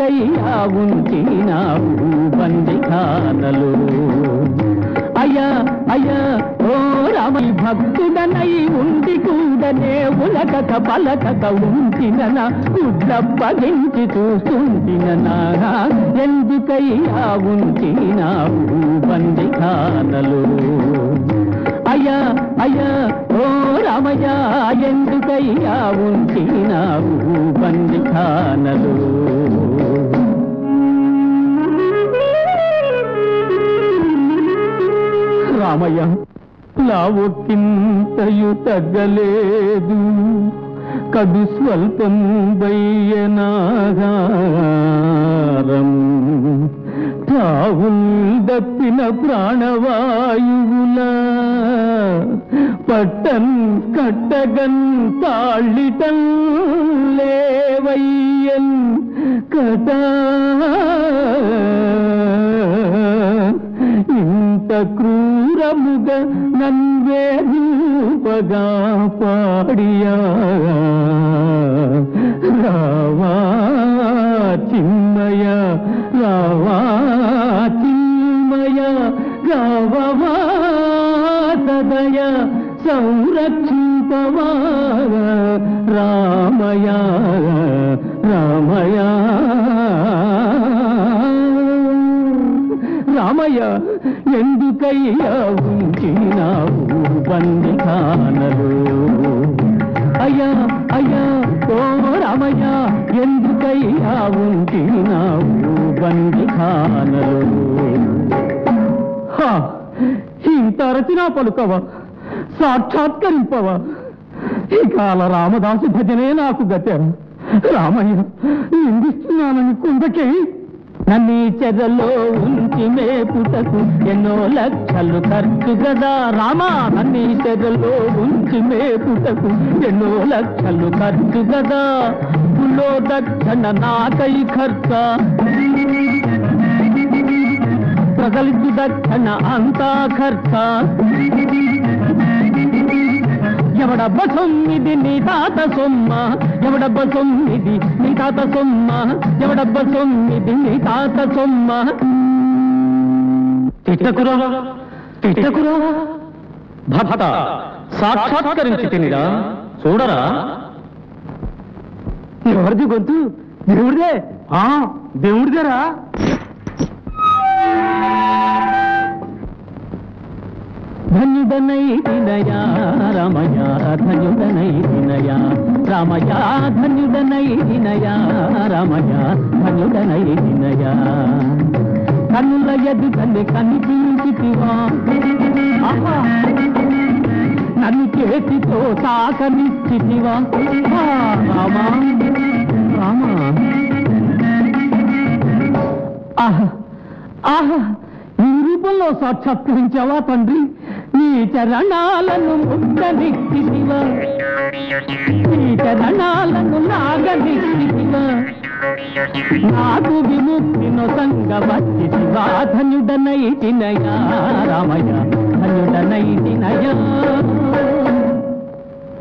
ఎందుకయ్యా ఉంచినావు బందిఖానలు అయ్యా అయ్యా ఓ రామై భక్తుడనై ఉండి కూడనే ఉలకక పలకక ఉంటిన గుడ్డప్పగించి చూస్తుంటిన ఎందుకయ్యా ఉంచినావు బందిఖానలు అయ్యా అయ్యా ఓ రామయ్య ఎందుకయ్యా ఉంచినావు బందిఖానలు రామయ్య లావొక్కింతయు తగ్గలేదు కడు స్వల్పం బయ్యనాగారం తావుల్ దప్పిన ప్రాణవాయువుల పట్టన్ కట్టగన్ తాళ్ళిటన్ లేవయ్యన్ కటా ఇంత క్రూరముగ నన్వేపగా పాడియా రావా చిన్మయ రావా చిన్మయ రావవా సదయ సంరక్షింపవా రామయ రామయ రామయ్య ఎందుకయ్యా ఉంచినావు బందిఖానలు అయ్యా అయ్యా ఓ రామయ్య ఎందుకయ్యా ఉంచినావు బందిఖానలు హా, ఇంత రచనా పలుకవా సాక్షాత్కరింపవా ఈ కాల రామదాసు భజనే నాకు గతెర రామయ్య నిందిస్తున్నానని కుందకి నన్ను ఈ చెరలో ఉంచి మేపుటకు ఎన్నో లక్షలు ఖర్చు కదా రామా నన్ను ఈ చెరలో ఉంచి మేపుటకు ఎన్నో లక్షలు ఖర్చు కదా పులో దక్షణ నాకై ఖర్చ ప్రజలకు దక్షణ అంతా ఖర్చ ఎవడబ్బ సొమ్మిది నీ తాత సొమ్మ ఎవడబ్బ సొమ్మిది నీ తాత సొమ్మ ఎవడబ్బ సొమ్మిది నీ తాత సొమ్మ తిట్టకురా తిట్టకురా భక్త సాక్షాత్కరించి తినిరా చూడరా ఎవరిది గొంతు దేవుడిదే ఆ దేవుడిదేరా ధన్యుడనై వినయా రమయ ధన్యుడనై వినయా రామయ ధన్యుడనై వినయా రమయ ధన్యుడనై వినయా కన్నుల ఎదుటని కనిపించితివా ఆహా! నన్ను చేతితో తాకనిచ్చితివా ఆ, రామా రామా ఆహా ఆహా ఈ రూపంలో సాక్షాత్కరించావా తండ్రి నీ చరణాలను ముట్టనిచ్చితివా నీ చరణాలను నాగనిచ్చితివా నాకు విముక్తిను సంగవచ్చి శివా ధన్యుడనై తినయా రామయ్య ధన్యుడనై తినయా